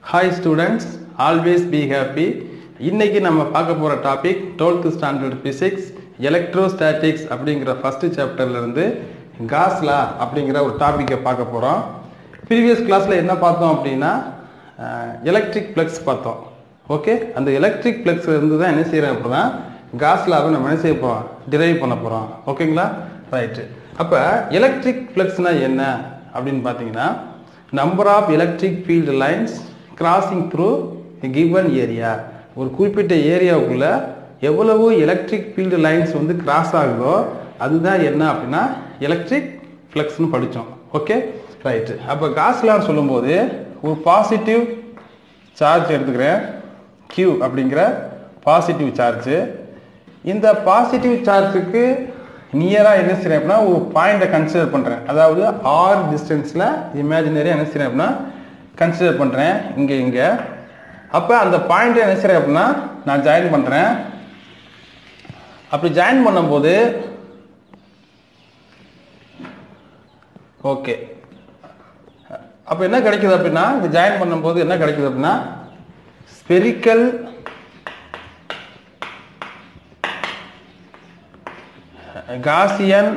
hi students always be happy இன்னைக்கு நம்ம பார்க்க போகிற topic 12th standard physics electrostatics அப்படிங்கிற ஃபர்ஸ்ட் சாப்டர்லேருந்து காஸ்லா அப்படிங்கிற ஒரு டாப்பிக்கை பார்க்க போகிறோம் ப்ரீவியஸ் கிளாஸில் என்ன பார்த்தோம் அப்படின்னா எலக்ட்ரிக் ஃப்ளக்ஸ் பார்த்தோம் ஓகே அந்த எலக்ட்ரிக் ஃப்ளக்ஸ்ல இருந்து தான் என்ன செய்கிறோம் அப்படின்னா காஸ்லாவை நம்ம என்ன செய்ய போகிறோம் டிரைவ் பண்ண போகிறோம் ஓகேங்களா ரைட்டு அப்போ எலக்ட்ரிக் ஃப்ளக்ஸ்னா என்ன அப்படின்னு பார்த்தீங்கன்னா number of electric field lines crossing through given area ஒரு குறிப்பிட்ட ஏரியாவுக்குள்ள எவ்வளவு எலக்ட்ரிக் ஃபீல்டு லைன்ஸ் வந்து கிராஸ் ஆகுதோ அதுதான் என்ன அப்படின்னா எலக்ட்ரிக் ஃப்ளக்ஸ்னு படித்தோம் ஓகே ரைட்டு அப்போ காஸ்லான்னு சொல்லும்போது ஒரு பாசிட்டிவ் சார்ஜ் எடுத்துக்கிறேன் Q அப்படிங்கிற பாசிட்டிவ் சார்ஜ் இந்த பாசிட்டிவ் சார்ஜுக்கு நியராக என்ன செய்கிறேன் அப்படின்னா ஒரு பாயிண்ட்டை கன்சிடர் பண்ணுறேன் அதாவது ஆர் டிஸ்டன்ஸில் இமேஜினரியாக என்ன செய்கிறேன் அப்படின்னா கன்சிடர் பண்ணுறேன் இங்கே இங்கே அப்போ அந்த பாயிண்ட்டை என்ன செய்கிறேன் அப்படின்னா நான் ஜாயின் பண்ணுறேன் அப்படி ஜாயின் பண்ணும்போது ஓகே அப்போ என்ன கிடைக்குது அப்படின்னா இது ஜாயின் பண்ணும்போது என்ன கிடைக்குது அப்படின்னா ஸ்பெரிக்கல் காசியன்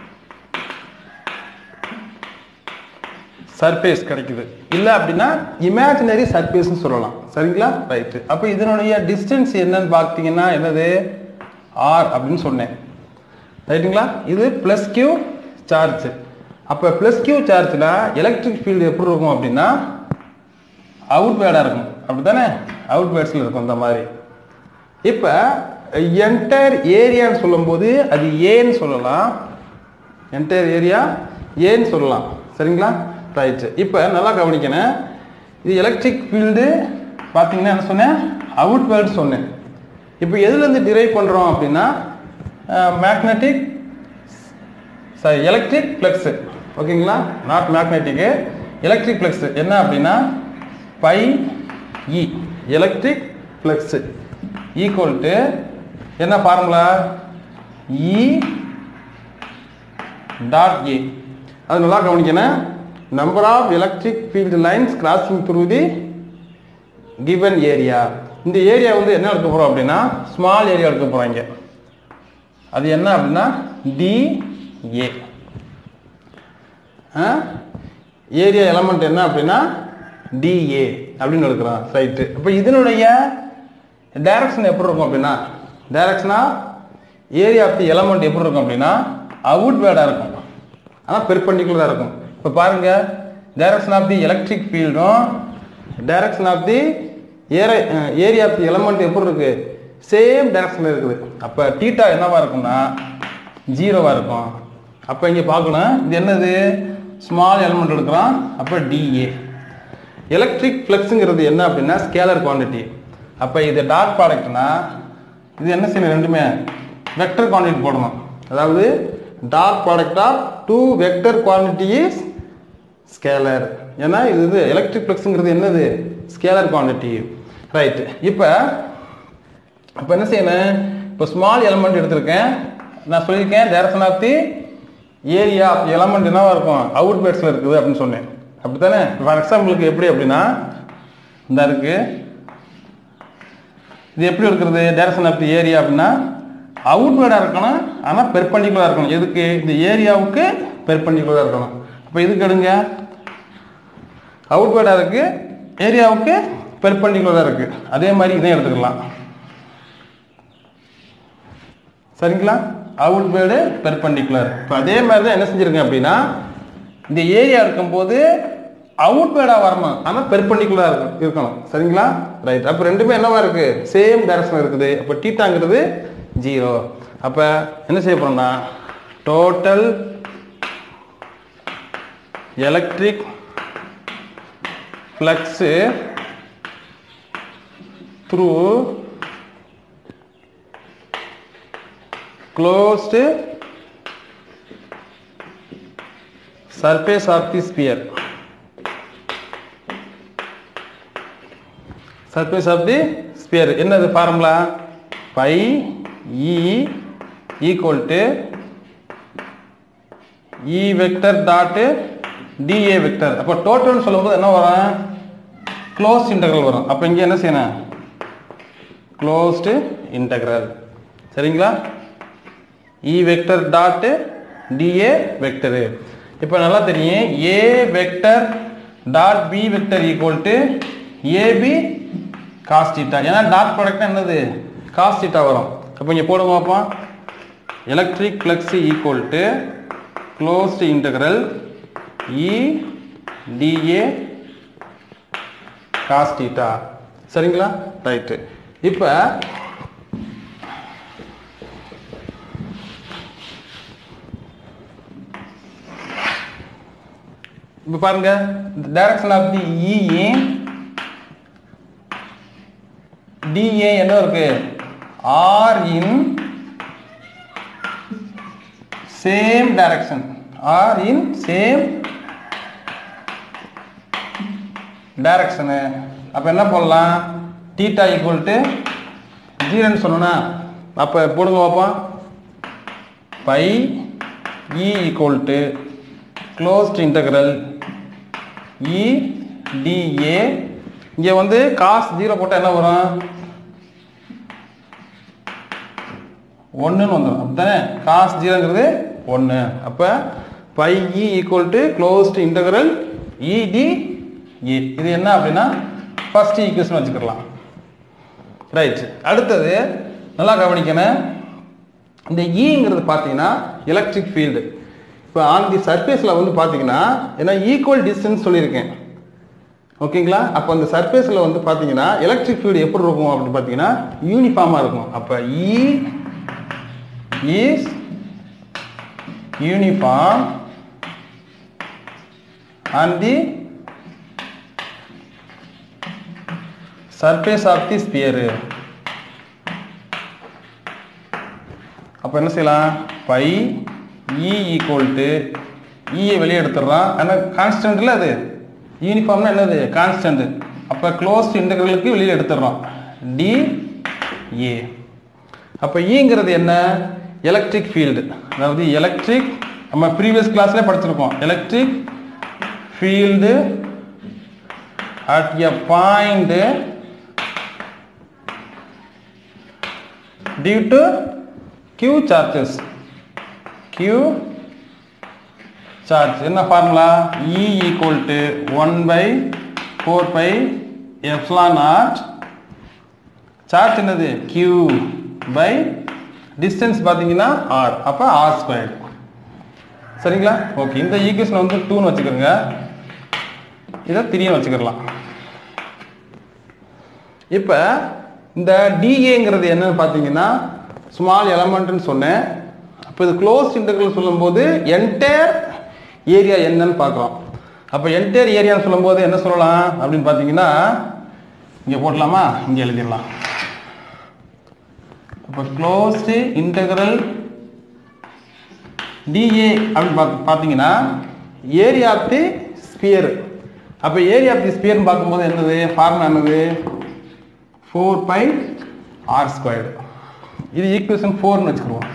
சர்ஃபேஸ் கிடைக்குது இல்லை அப்படின்னா இமேஜினரி சர்ஃபேஸ்னு சொல்லலாம் சரிங்களா ரைட்டு அப்போ இதனுடைய டிஸ்டன்ஸ் என்னன்னு பார்த்தீங்கன்னா என்னது ஆர் அப்படின்னு சொன்னேன் ரைட்டுங்களா இது ப்ளஸ் கியூ சார்ஜ் அப்போ ப்ளஸ் கியூ சார்ஜில் எலக்ட்ரிக் ஃபீல்டு எப்படி இருக்கும் அப்படின்னா அவுட் வேர்டாக இருக்கும் அப்படி தானே அவுட் வேர்ட்ஸில் இருக்கும் இந்த மாதிரி இப்போ என்டையர் ஏரியான்னு சொல்லும்போது அது ஏன்னு சொல்லலாம் என்டையர் ஏரியா ஏன்னு சொல்லலாம் சரிங்களா ரைட்டு இப்போ நல்லா கவனிக்கணும் இது எலக்ட்ரிக் ஃபீல்டு பார்த்தீங்கன்னா என்ன சொன்னேன் அவுட் வேர்டு சொன்னேன் இப்போ எதுலேருந்து டிரைவ் பண்ணுறோம் அப்படின்னா மேக்னெட்டிக் சாரி எலக்ட்ரிக் ஃப்ளக்ஸு ஓகேங்களா நாட் மேக்னெட்டிக்கு எலக்ட்ரிக் ஃப்ளக்ஸு என்ன அப்படின்னா phi E electric flux equal to என்ன ஃபார்முலா இ டாட் ஏ அது நல்லா கவனிக்கணும் number of electric field lines crossing through the given area இந்த ஏரியா வந்து என்ன எடுக்க போகிறோம் அப்படின்னா ஸ்மால் ஏரியா எடுக்க போகிறோம் இங்கே அது என்ன அப்படின்னா டிஏ ஏரியா எலமெண்ட் என்ன அப்படின்னா டிஏ அப்படின்னு எடுக்கிறோம் ரைட்டு இப்போ இதனுடைய டைரக்ஷன் எப்படி இருக்கும் அப்படின்னா டைரக்ஷனா ஏரியா ஆஃப் தி எலமெண்ட் எப்படி இருக்கும் அப்படின்னா அவுட் வேர்டாக இருக்கும் ஆனால் பெர்பெண்டிகுலராக இருக்கும் இப்போ பாருங்க டைரக்ஷன் ஆஃப் தி எலக்ட்ரிக் ஃபீல்டும் direction of the area of the element எப்படி இருக்கு சேம் டைரக்ஷனில் இருக்குது அப்போ டீட்டா என்னவா இருக்கும்னா ஜீரோவாக இருக்கும் அப்போ இங்கே பார்க்கணும் இது என்னது ஸ்மால் எலமெண்ட் எடுக்கிறோம் அப்போ டிஏ எலக்ட்ரிக் ஃப்ளக்ஸுங்கிறது என்ன அப்படின்னா ஸ்கேலர் குவான்டிட்டி அப்போ இது டாட் ப்ராடக்ட்னா இது என்ன செய்யணும் ரெண்டுமே வெக்டர் குவான்டிட்டி போடணும் அதாவது dot product of two vector quantity is scalar ஏன்னா இது இது எலக்ட்ரிக் ஃப்ளக்ஸுங்கிறது என்னது ஸ்கேலர் குவான்டிட்டி ரைட்டு இப்போ இப்போ என்ன செய்யணும் இப்போ ஸ்மால் எலமெண்ட் எடுத்திருக்கேன் நான் சொல்லியிருக்கேன் direction of the area of element என்னவா இருக்கும் அவுட் பேட்ஸில் இருக்குது அப்படின்னு சொன்னேன் அப்படி தானே ஃபார் எக்ஸாம்பிளுக்கு எப்படி அப்படின்னா இந்த இருக்கு இது எப்படி இருக்கிறது டேரக்ஷன் ஆஃப் தி ஏரியா அப்படின்னா அவுட் வேர்டாக இருக்கணும் ஆனால் பெர்பண்டிகுலராக இருக்கணும் எதுக்கு இந்த ஏரியாவுக்கு பெர்பண்டிகுலராக இருக்கணும் அப்போ இதுக்கு எடுங்க அவுட் வேர்டாக இருக்கு ஏரியாவுக்கு பெர்பண்டிகுலராக இருக்கு அதே மாதிரி இதையும் எடுத்துக்கலாம் சரிங்களா அவுட் வேர்டு பெர்பண்டிகுலர் இப்போ அதே மாதிரி தான் என்ன செஞ்சிருக்கேன் அப்படின்னா இந்த ஏரியா இருக்கும்போது அவுட் வேர்டாக வரணும் ஆனால் பெர்பண்டிகுலராக இருக்கும் இருக்கணும் சரிங்களா ரைட் அப்போ ரெண்டுமே என்னவா இருக்கு சேம் டைரக்ஷன் இருக்குது அப்போ டீட்டாங்கிறது ஜீரோ அப்போ என்ன செய்ய போறோம்னா total electric flux through closed surface of the sphere surface of the sphere என்னது formula phi E equal to E vector dot DA vector அப்போ டோட்டல் சொல்லும்போது என்ன வரும் க்ளோஸ் இன்டெக்ரல் வரும் அப்போ இங்கே என்ன செய்யணும் க்ளோஸ்டு இன்டெக்ரல் சரிங்களா E vector dot DA vector இப்போ நல்லா தெரியும் A vector dot B vector equal to AB cos theta ஏன்னா டாட் ப்ராடக்ட்னா என்னது காஸ் தீட்டா வரும் அப்போ இங்கே போடுங்க பார்ப்போம் electric flux equal to closed integral E DA cos theta சரிங்களா ரைட்டு இப்போ இப்போ பாருங்க direction of the E DA என்ன இருக்கு are in same direction are in same டைரக்ஷனு அப்போ என்ன போடலாம் தீட்டா ஈக்குவல் டு ஜீரோன்னு சொன்னோன்னா அப்போ போடுங்க பார்ப்போம் phi E equal to closed integral E DA இங்கே வந்து காஸ் ஜீரோ போட்டால் என்ன வரும் ஒன்றுன்னு வந்துடும் அப்படித்தானே காஸ் ஜீரோங்கிறது ஒன்று அப்போ phi E equal to closed integral E D A இது என்ன அப்படின்னா ஃபர்ஸ்ட் ஈக்குவேஷன் வச்சுக்கலாம் ரைட் அடுத்தது நல்லா கவனிக்கணும் இந்த ஈங்கிறது பார்த்தீங்கன்னா எலக்ட்ரிக் ஃபீல்டு இப்போ ஆன் தி சர்ஃபேஸில் வந்து பார்த்தீங்கன்னா ஏன்னா ஈக்குவல் டிஸ்டன்ஸ் சொல்லியிருக்கேன் ஓகேங்களா அப்போ அந்த சர்ஃபேஸில் வந்து பார்த்தீங்கன்னா எலக்ட்ரிக் ஃபீல்டு எப்படி இருக்கும் அப்படின்னு பார்த்தீங்கன்னா யூனிஃபார்மாக இருக்கும் அப்போ E is uniform on the surface of the sphere அப்போ என்ன செய்யலாம் பை இ ஈக்குவல் டு இயை வெளியே எடுத்துடுறான் ஆனால் கான்ஸ்டன்ட்ல அது யூனிஃபார்ம்னா என்னது கான்ஸ்டன்ட் அப்போ க்ளோஸ்ட் இன்டெகிரலுக்கு வெளியில் எடுத்துடுறோம் டி ஏ அப்போ ஈங்கிறது என்ன எலக்ட்ரிக் ஃபீல்டு அதாவது எலக்ட்ரிக் நம்ம ப்ரீவியஸ் கிளாஸ்லேயே படிச்சிருக்கோம் electric field at a point due to q charges q charge என்ன formula E equal to 1 by 4 pi epsilon naught charge என்னது q by distance பார்த்தீங்கன்னா r அப்போ r squared சரிங்களா ஓகே இந்த ஈக்குவேஷன் வந்து டூன்னு வச்சுக்கிறோங்க இதை த்ரீன்னு வச்சுக்கலாம் இப்போ இந்த டிஏங்கிறது என்னன்னு பார்த்தீங்கன்னா ஸ்மால் எலமெண்ட்னு சொன்னேன் அப்போ இது க்ளோஸ் இன்டர்கல் சொல்லும்போது என்டையர் ஏரியா என்னன்னு பார்க்குறோம் அப்போ என்டையர் ஏரியான்னு சொல்லும்போது என்ன சொல்லலாம் அப்படின்னு பார்த்தீங்கன்னா இங்கே போடலாமா இங்கே எழுதிடலாம் அப்போ க்ளோஸ்டு இன்டெக்ரல் டிஏ அப்படின்னு பார்த்து பார்த்தீங்கன்னா ஏரியா ஆஃப் தி ஸ்பியர் அப்போ ஏரியா ஆஃப் தி ஸ்பியர்னு பார்க்கும்போது என்னது ஃபார்முலா என்னது ஃபோர் பை ஆர் ஸ்கொயர்டு இது ஈக்குவேஷன் ஃபோர்னு வச்சுக்கிடுவோம்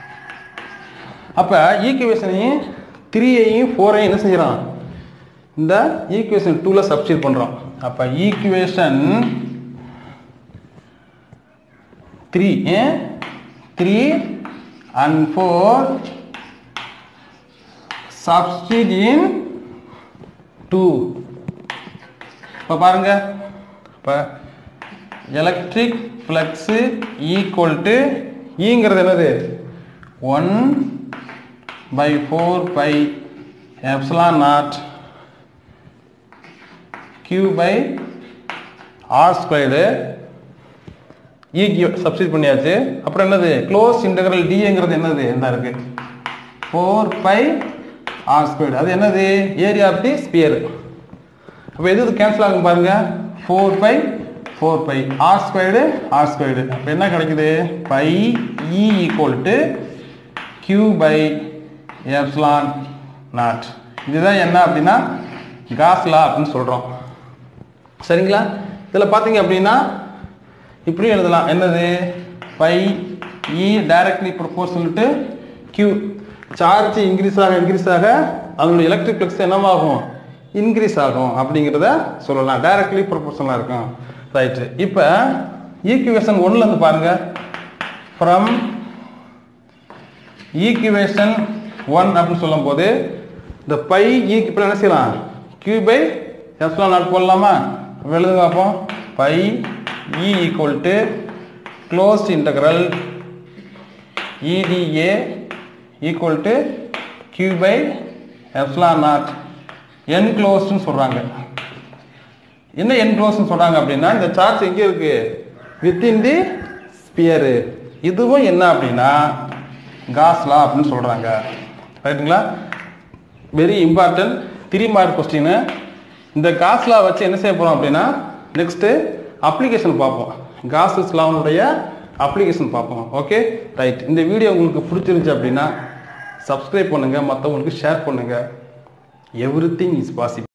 அப்போ ஈக்குவேஷனையும் த்ரீயையும் ஃபோரையும் என்ன செய்கிறோம் இந்த ஈக்குவேஷன் டூவில் சப்ஸ்டியூட் பண்ணுறோம் அப்போ equation three three and four substitute in two இப்போ பாருங்க இப்போ எலக்ட்ரிக் ஃப்ளக்ஸு ஈக்குவல் டு ஈங்கிறது என்னது one by four pi epsilon naught q by r squared ஈக்கு சப்ஸ்டிட் பண்ணியாச்சு அப்புறம் என்னது க்ளோஸ் இன்டெக்ரல் டிங்கிறது என்னது இந்த இருக்கு ஃபோர் பை ஆர் ஸ்கொயர்டு அது என்னது ஏரியா ஆஃப் தி ஸ்பியர் அப்போ எது கேன்சல் ஆகும் பாருங்க four pi four pi r squared r squared அப்போ என்ன கிடைக்குது phi E equal to q by epsilon naught இதுதான் என்ன அப்படின்னா காஸ்லா அப்படின்னு சொல்கிறோம் சரிங்களா இதில் பார்த்தீங்க அப்படின்னா இப்படியும் எழுதலாம் என்னது phi E directly proportional to q charge increase ஆக இன்க்ரீஸ் ஆக அதனுடைய எலக்ட்ரிக் ஃப்ளக்ஸ் என்னவாகும் இன்க்ரீஸ் ஆகும் அப்படிங்கிறத சொல்லலாம் டைரக்ட்லி ப்ரொபோஷனலாக இருக்கும் ரைட்டு இப்போ ஈக்குவேஷன் ஒன்றுலேருந்து பாருங்க ஃப்ரம் ஈக்குவேஷன் ஒன் அப்படின்னு சொல்லும்போது இந்த பை ஈக்கு இப்போ என்ன செய்யலாம் கியூ பை எப்சிலான் நாட் போடலாமா அப்ப எழுதுங்க பார்ப்போம் phi E equal to closed integral EDA equal to Q by epsilon naught enclosed சொல்றாங்க என்ன enclosed சொல்றாங்க அப்படின்னா இந்த சார்ஜ் எங்க இருக்கு வித்தின் தி ஸ்பியர் இதுவும் என்ன அப்படின்னா காஸ்லா அப்படின்னு சொல்றாங்க ரைட்டுங்களா very important three mark question இந்த காஸ்லா வச்சு என்ன செய்ய போறோம் அப்படின்னா நெக்ஸ்ட் அப்ளிகேஷன் பார்ப்போம் காசஸ் லாவுடைய அப்ளிகேஷன் பார்ப்போம் ஓகே ரைட் இந்த வீடியோ உங்களுக்கு பிடிச்சிருந்துச்சு அப்படின்னா சப்ஸ்கிரைப் பண்ணுங்க மற்றவங்களுக்கு ஷேர் பண்ணுங்க எவ்ரி திங் இஸ் பாசிபிள்